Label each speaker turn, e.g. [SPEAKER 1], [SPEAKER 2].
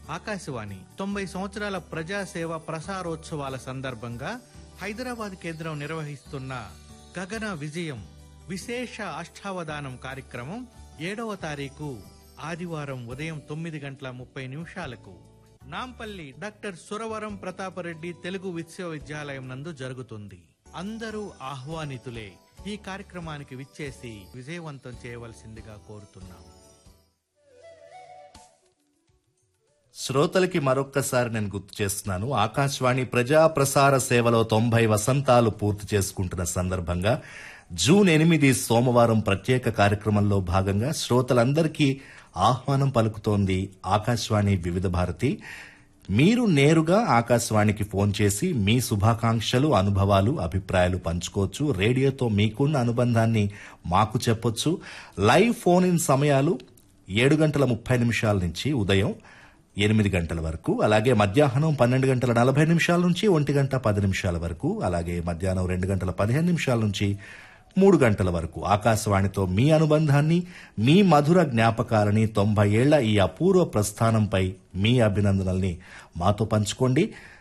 [SPEAKER 1] ఆకాశవాణి తొంభై సంవత్సరాల ప్రజాసేవ ప్రసారోత్సవాల సందర్భంగా హైదరాబాద్ కేంద్రం నిర్వహిస్తున్న గగన విజయం విశేష అష్టావధానం కార్యక్రమం ఏడవ తారీఖు ఆదివారం ఉదయం తొమ్మిది గంటల ముప్పై నిమిషాలకు నాంపల్లి డాక్టర్ సురవరం ప్రతాపరెడ్డి తెలుగు విశ్వవిద్యాలయం నందు జరుగుతుంది అందరూ ఆహ్వానితులే ఈ కార్యక్రమానికి విచ్చేసి విజయవంతం చేయవలసిందిగా కోరుతున్నాం
[SPEAKER 2] శ్రోతలకి మరొక్కసారి నేను గుర్తు చేస్తున్నాను ఆకాశవాణి ప్రజా ప్రసార సేవలో తొంభై వసంతాలు పూర్తి చేసుకుంటున్న సందర్భంగా జూన్ ఎనిమిది సోమవారం ప్రత్యేక కార్యక్రమంలో భాగంగా శ్రోతలందరికీ ఆహ్వానం పలుకుతోంది ఆకాశవాణి వివిధ భారతి మీరు నేరుగా ఆకాశవాణికి ఫోన్ చేసి మీ శుభాకాంక్షలు అనుభవాలు అభిప్రాయాలు పంచుకోవచ్చు రేడియోతో మీకున్న అనుబంధాన్ని మాకు చెప్పొచ్చు లైవ్ ఫోన్ ఇన్ సమయాలు ఏడు గంటల ముప్పై నిమిషాల నుంచి ఉదయం ఎనిమిది గంటల వరకు అలాగే మధ్యాహ్నం పన్నెండు గంటల నలభై నిమిషాల నుంచి ఒంటి గంట పది నిమిషాల వరకు అలాగే మధ్యాహ్నం రెండు గంటల పదిహేను నిమిషాల నుంచి మూడు గంటల వరకు ఆకాశవాణితో మీ అనుబంధాన్ని మీ మధుర జ్ఞాపకాలని తొంభై ఏళ్ల ఈ అపూర్వ ప్రస్థానంపై మీ అభినందనల్ని మాతో పంచుకోండి